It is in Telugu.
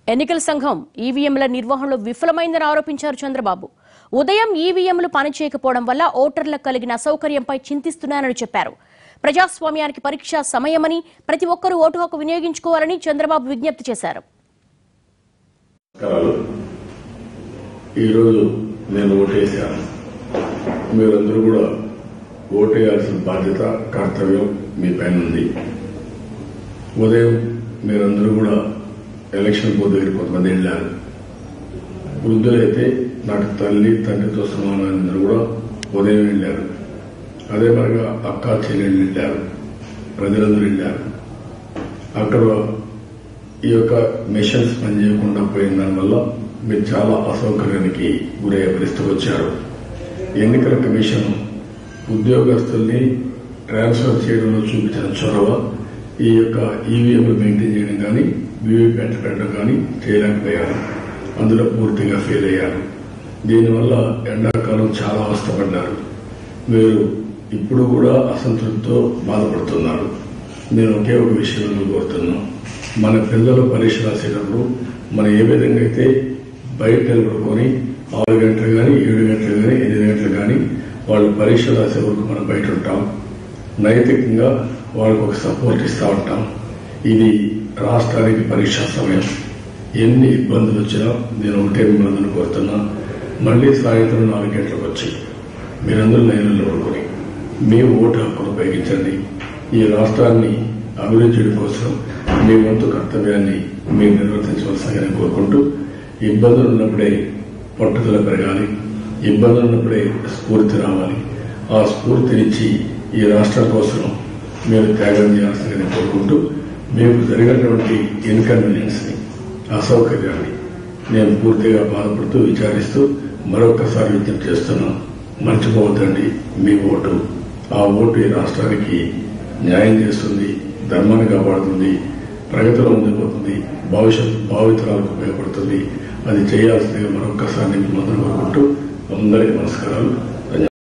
ఎన్నికల సంఘం ఈవీఎంల నిర్వహణలో విఫలమైందని ఆరోపించారు చంద్రబాబు ఉదయం ఈవీఎంలు పనిచేయకపోవడం వల్ల ఓటర్లకు కలిగిన అసౌకర్యంపై చింతిస్తున్నానని చెప్పారు ప్రజాస్వామ్యానికి పరీక్ష సమయమని ప్రతి ఒక్కరూ ఓటు హక్కు వినియోగించుకోవాలని చంద్రబాబు విజ్ఞప్తి చేశారు నమస్కారాలు ఈరోజు నేను ఓటేశాను మీరందరూ కూడా ఓటేయాల్సిన బాధ్యత కర్తవ్యం మీ పైన ఉంది ఉదయం మీరందరూ కూడా ఎలక్షన్ బోర్డు దగ్గర కొంతమంది వెళ్ళారు వృద్ధులైతే నాకు తల్లి తండ్రితో సమానమైనందరూ కూడా ఉదయం వెళ్ళారు అదే మరిగా అక్క చెల్లెళ్ళు వెళ్ళారు ప్రజలందరూ వెళ్ళారు అక్కడ ఈ యొక్క మిషన్స్ పనిచేయకుండా పోయిన దానివల్ల మీరు చాలా అసౌకర్యానికి గురయ్యే పరిస్థితికి వచ్చారు ఎన్నికల కమిషన్ ఉద్యోగస్తుల్ని ట్రాన్స్ఫర్ చేయడంలో చూపించిన చొరవ ఈ యొక్క ఈవీఎంలు మెయింటైన్ చేయడం కానీ వీవీప్యాట్ పెట్టడం కానీ చేయలేకపోయారు అందులో పూర్తిగా ఫెయిల్ అయ్యారు దీనివల్ల ఎండాకాలం చాలా అవస్థపడ్డారు మీరు ఇప్పుడు కూడా అసంతృప్తితో బాధపడుతున్నారు నేను ఒకే ఒక విషయంలో కోరుతున్నాను మన పిల్లలు పరీక్ష రాసేటప్పుడు మనం ఏ విధంగా అయితే బయట నిలబడుకొని ఆరు గంటలు కానీ ఏడు గంటలు కానీ ఎనిమిది గంటలు కానీ వాళ్ళు పరీక్ష రాసే వరకు మనం బయట ఉంటాం నైతికంగా వాళ్ళకు ఒక సపోర్ట్ ఇస్తూ ఉంటాం ఇది రాష్ట్రానికి పరీక్షా సమయం ఎన్ని ఇబ్బందులు వచ్చినా నేను ఒకటే మిమ్మల్ని కోరుతున్నా మళ్ళీ సాయంత్రం నాలుగు గంటలకు వచ్చి మీరందరూ లైన్లో పడుకొని మీ ఓటు హక్కును ఉపయోగించండి ఈ రాష్ట్రాన్ని అభివృద్ధి చేయడం కోసం మీ వంతు కర్తవ్యాన్ని మీరు నిర్వర్తించవలసిందిగా నేను కోరుకుంటూ ఇబ్బందులు ఉన్నప్పుడే పట్టుదల పెరగాలి ఇబ్బందులు ఉన్నప్పుడే స్ఫూర్తి రావాలి ఆ స్ఫూర్తినిచ్చి ఈ రాష్ట్రం కోసం మీరు త్యాగం చేయాల్సిందిగా నేను కోరుకుంటూ మీకు జరిగినటువంటి ఇన్కన్వీనియన్స్ ని అసౌకర్యాన్ని నేను పూర్తిగా బాధపడుతూ విచారిస్తూ మరొకసారి విజ్ఞప్తి చేస్తున్నాను మర్చిపోవద్దండి మీ ఓటు ఆ ఓటు ఈ రాష్ట్రానికి న్యాయం చేస్తుంది ధర్మాన్ని కాపాడుతుంది ప్రగతిలో ముందుకుపోతుంది భవిష్యత్ భావితరాలకు ఉపయోగపడుతుంది అది చేయాల్సిందిగా మరొకసారి మిమ్మల్ని కోరుకుంటూ అందరికీ నమస్కారాలు